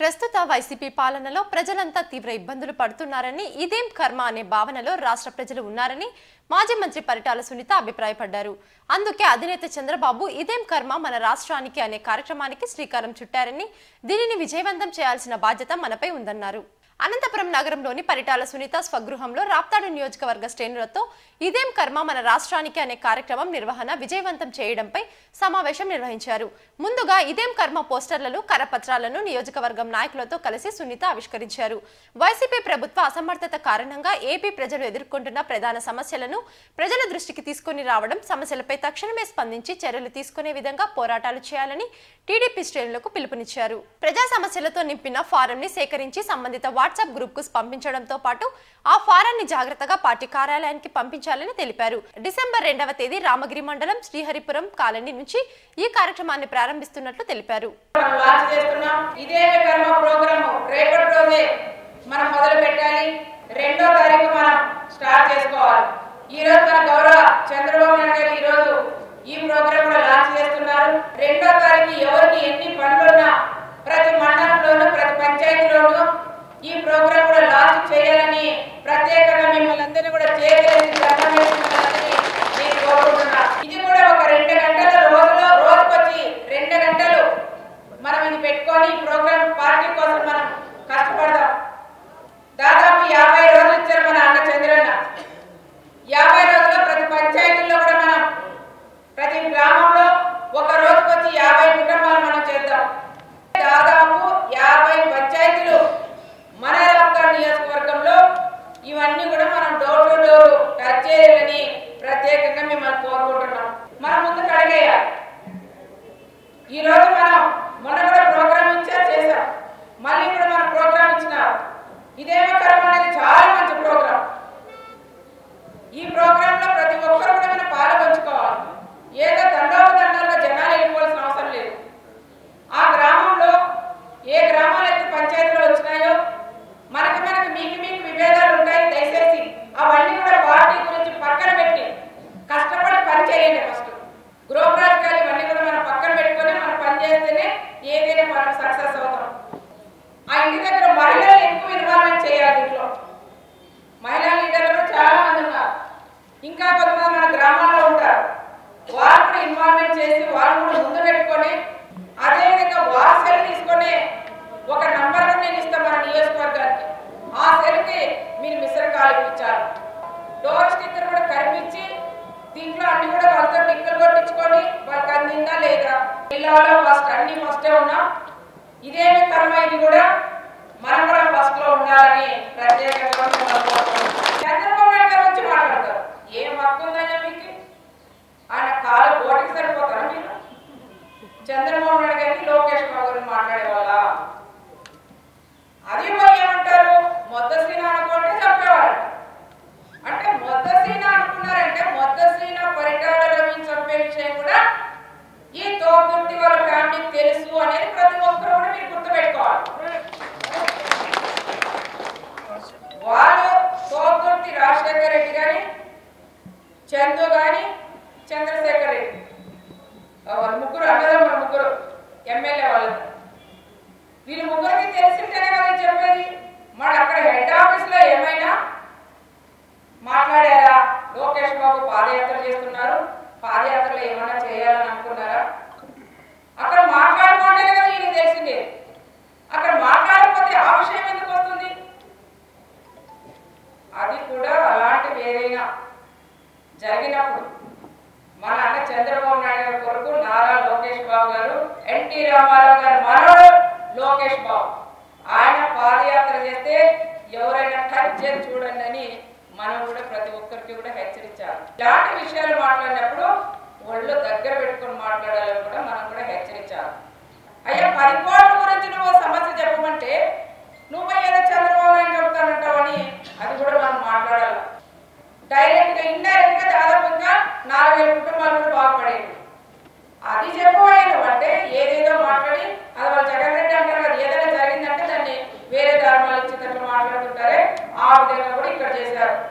ప్రస్తుత వైసీపీ పాలనలో ప్రజలంతా తీవ్ర ఇబ్బందులు పడుతున్నారని ఇదేం కర్మ అనే భావనలో రాష్ట్ర ప్రజలు ఉన్నారని మాజీ మంత్రి పరిటాల సునీత అభిప్రాయపడ్డారు అందుకే అధినేత చంద్రబాబు ఇదేం కర్మ మన రాష్ట్రానికి అనే కార్యక్రమానికి శ్రీకారం చుట్టారని దీనిని విజయవంతం చేయాల్సిన బాధ్యత మనపై ఉందన్నారు అనంతపురం నగరంలోని పరిటాల సునీత స్వగృహంలో రాప్తాడు నియోజకవర్గ శ్రేణులతో ఇదేం కర్మ మన రాష్ట్రానికి అనే కార్యక్రమం నిర్వహణ విజయవంతం చేయడంపై సమావేశం నిర్వహించారు ముందుగా ఇదేం కర్మ పోస్టర్లను కరపత్రాలను నియోజకవర్గం నాయకులతో కలిసి సునీత ఆవిష్కరించారు వైసీపీ ప్రభుత్వ అసమర్థత కారణంగా ఏపీ ప్రజలు ఎదుర్కొంటున్న ప్రధాన సమస్యలను ప్రజల దృష్టికి తీసుకుని రావడం సమస్యలపై తక్షణమే స్పందించి చర్యలు తీసుకునే విధంగా పోరాటాలు చేయాలని టీడీపీ శ్రేణులకు పిలుపునిచ్చారు ప్రజా సమస్యలతో నింపిన ఫారం ని సేకరించి సంబంధిత వాట్సాప్ గ్రూప్ కు పంపించడంతో పాటు ఆ ఫారాన్ని జాగ్రత్తగా పార్టీ కార్యాలయానికి పంపించాలని తెలిపారు డిసెంబర్ రెండవ తేదీ రామగిరి మండలం శ్రీహరిపురం కాలనీ నుంచి ఈ కార్యక్రమాన్ని ప్రారంభిస్తున్నట్లు తెలిపారు మనం లాంచ్ చేస్తున్నాం ఇదే కర్మ ప్రోగ్రామ్ రేపటి రోజే మనం మొదలు పెట్టాలి రెండో తారీఖు మనం స్టార్ట్ చేసుకోవాలి ఈ రోజు మన గౌరవ చంద్రబాబు నాయుడు గారు ఈ రోజు ఈ ప్రోగ్రామ్ కూడా లాంచ్ చేస్తున్నారు రెండో తారీఖు ఎవరికి ఎన్ని పనులున్నా ప్రతి మండలంలోనూ ప్రతి పంచాయతీలోనూ ఈ ప్రోగ్రామ్ కూడా లాంచ్ చేయాలని ప్రత్యేకంగా మిమ్మల్ని అందరినీ కూడా చేయగలిగి దండం వేస్తున్నానని నేను కోరుకుంటున్నా ఇది కూడా ఒక రెండు గంటల రోజులో రోజుకొచ్చి రెండు గంటలు మనం ఇది పెట్టుకొని ఈ ప్రోగ్రామ్ పార్టీ కోసం మనం కష్టపడదాం దాదాపు యాభై రోజులు ఇచ్చారు మన అన్న చంద్రన్న యాభై రోజుల్లో ప్రతి పంచాయతీల్లో కూడా మనం ప్రతి గ్రామంలో ఒక రోజుకి వచ్చి యాభై కుటుంబాలు మనం చేద్దాం దాదాపు యాభై పంచాయతీలు మన రాప్తాడు నియోజకవర్గంలో ఇవన్నీ కూడా మనం డోర్ టు డోర్ టచ్ చేయాలని ప్రత్యేకంగా మిమ్మల్ని కోరుకుంటున్నాం మనం ముందుకు అడిగేయాలి ఈ రోజు మనం మొన్న కూడా ప్రోగ్రామ్ ఇచ్చారు చేశాం మళ్ళీ ఇప్పుడు మనం ప్రోగ్రామ్ ఇచ్చినారు ఇదేమో కర్మ అనేది చాలా మంచి ప్రోగ్రామ్ ఈ ప్రోగ్రామ్ లో ప్రతి ఒక్కరు కూడా మనం పాలు పంచుకోవాలి ఏదో దండోపదండాలుగా జనాలు వెళ్ళిపోవాల్సిన అవసరం లేదు ఆ గ్రామంలో ఏ గ్రామాలు అయితే పంచాయతీలో వచ్చినాయో మనకి మనకి మీకు మీకు విభేదాలు ఉంటాయి దయచేసి అవన్నీ కూడా పార్టీ గురించి పక్కన పెట్టి కష్టపడి పని చేయండి ఫస్ట్ గృహ రాజకీయాలు ఇవన్నీ కూడా మనం పక్కన పెట్టుకొని మనం పని చేస్తేనే ఏదైనా మనం సక్సెస్ అవుతాం ఆ ఇంటి దగ్గర మహిళలు ఎక్కువ ఇన్వాల్వ్మెంట్ చేయాలి ఇంట్లో మహిళా లీడర్లు కూడా చాలా మంది ఉన్నారు ఇంకా కొంతమంది మన గ్రామాల్లో ఉంటారు వాళ్ళు కూడా ఇన్వాల్వ్మెంట్ చేసి వాళ్ళు కూడా ముందు పెట్టుకొని అదేవిధంగా వారి సెల్ తీసుకొని ఒక నంబర్ నేను ఇస్తాను మన నియోజకవర్గానికి ఆ సెల్కి మీరు మిశ్ర కాలు ఇప్పించాలి డోర్ స్టిక్కర్ కూడా కనిపించి దీంట్లో అన్ని కూడా వాళ్ళతో టిక్కలు కొట్టించుకొని వాళ్ళకి అందిందా లేదా జిల్లాలో ఫస్ట్ అన్ని ఫస్టే ఉన్నాం ఇదేమి కర్మ ఇది కూడా మనం కూడా ఫస్ట్ లో ఉండాలని ప్రత్యేకంగా మిమ్మల్ని కోరుతున్నాం. చంద్రబాబు నాయుడు గారు వచ్చి మాట్లాడతారు ఏం హక్కు ఉందని మీకు ఆయన కాలు ఓటికి సరిపోతారా మీరు చంద్రబాబు నాయుడు గారిని లోకేష్ బాబు గారిని మాట్లాడే వాళ్ళ అది మరి ఏమంటారు మొద్ద శ్రీన అనుకుంటే చంపేవాళ్ళు అంటే మొద్ద శ్రీన అనుకున్నారంటే మొద్ద శ్రీన పరిటాల రవిని చంపే విషయం కూడా ఈ తోపుర్తి వాళ్ళ ఫ్యామిలీకి తెలుసు అనేది ప్రతి ఒక్కరు కూడా మీరు గుర్తుపెట్టుకోవాలి వాళ్ళు తోపుర్తి రాజశేఖర రెడ్డి కానీ చందు కానీ చంద్రశేఖర్ రెడ్డి ఆ వాళ్ళ ముగ్గురు అన్నదమ్ముల ముగ్గురు ఎమ్మెల్యే వాళ్ళు వీళ్ళు ముగ్గురికి తెలిసింటేనే కదా ఇది చెప్పేది మరి అక్కడ హెడ్ ఆఫీస్ లో ఏమైనా మాట్లాడారా లోకేష్ బాబు పాదయాత్ర చేస్తున్నారు పాదయాత్రలో ఏమైనా చేయాలని అనుకున్నారా అక్కడ మాట్లాడుకుంటేనే కదా ఈయన తెలిసింది అక్కడ మాట్లాడకపోతే ఆ విషయం ఎందుకు వస్తుంది అది కూడా అలాంటివి ఏదైనా జరిగినప్పుడు మన అన్న చంద్రబాబు నాయుడు గారి కొరకు నారా లోకేష్ బాబు గారు ఎన్టీ రామారావు గారు మనోడు లోకేష్ బాబు ఆయన పాదయాత్ర చేస్తే ఎవరైనా టచ్ చేసి చూడండి అని మనం కూడా ప్రతి ఒక్కరికి కూడా హెచ్చరించాలి ఇలాంటి విషయాలు మాట్లాడినప్పుడు ఒళ్ళు దగ్గర పెట్టుకొని మాట్లాడాలని కూడా మనం కూడా హెచ్చరించాలి అయ్యా పది కోట్ల గురించి నువ్వు సమస్య చెప్పమంటే నువ్వు ఏదో చంద్రబాబు నాయుడు చెప్తానంటావని అది కూడా మనం మాట్లాడాలి డైరెక్ట్ గా ఇండైరెక్ట్ గా దాదాపుగా నాలుగు వేల కుటుంబాలు కూడా బాగుపడేది అది చెప్పబోయాను అంటే ఏదేదో మాట్లాడి అది వాళ్ళు జగన్ రెడ్డి అంటారు కదా ఏదైనా జరిగిందంటే దాన్ని వేరే ధర్మాలు ఇచ్చేటట్లు మాట్లాడుతుంటారే ఆ విధంగా కూడా ఇక్కడ చేశారు